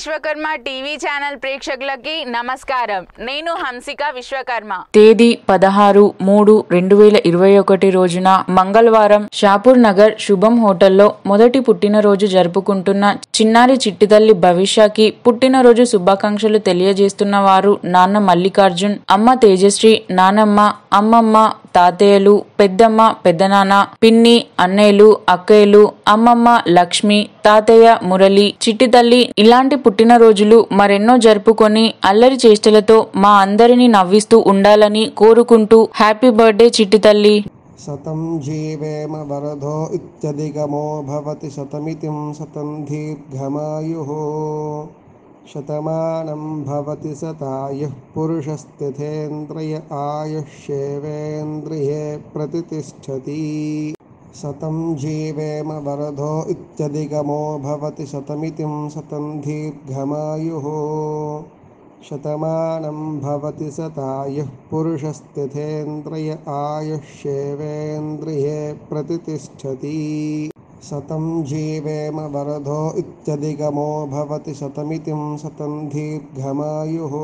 Vishwakarma TV channel ప్రేక్షకులకి నమస్కారం నేను హంసిక విశ్వకర్మ తేదీ పదహారు మూడు రెండు వేల ఇరవై ఒకటి రోజున మంగళవారం షాపూర్ నగర్ శుభం హోటల్లో మొదటి పుట్టినరోజు జరుపుకుంటున్న చిన్నారి చిట్టితల్లి భవిష్యకి పుట్టినరోజు శుభాకాంక్షలు తెలియజేస్తున్న వారు నాన్న మల్లికార్జున్ అమ్మ తేజశ్రీ నానమ్మ అమ్మమ్మ తాతయ్యలు పెద్దమ్మ పెద్దనాన్న పిన్ని అన్నయ్యలు అక్కయ్యలు అమ్మమ్మ లక్ష్మి తాతయ్య మురళి చిట్టి తల్లి ఇలాంటి పుట్టినరోజులు మరెన్నో జరుపుకొని అల్లరి చేష్టలతో మా అందరినీ నవ్విస్తూ ఉండాలని కోరుకుంటూ హ్యాపీ బర్త్డే చిట్టి తల్లి शतं जीवेम वरदो इत्यधिगमो भवति शतमितिं शतं दीर्घमायुः शतमानं भवति शतायुः पुरुषस्थितेन्द्रिय आयुष्येवेन्द्रिये प्रतितिष्ठति शतं जीवेम वरदो इत्यधिगमो भवति शतमितिं शतं दीर्घमायुः शतमानं भवति शतायुः पुरुषस्थितेन्द्रिय आयुष्येवेन्द्रिये प्रतितिष्ठति शतं जीवेम वरदो इत्यधिगमो भवति शतमितिं शतं दीर्घमायुः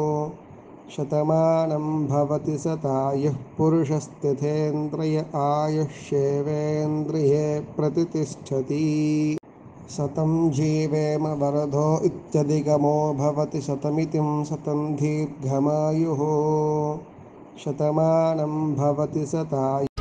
शतमानं भवति शतायुः पुरुषस्थितेन्द्रिय आयुष्येवेन्द्रिये प्रतितिष्ठति शतं जीवेम वरदो इत्यधिगमो भवति शतमितिं शतं दीर्घमायुः शतमानं भवति शतायुः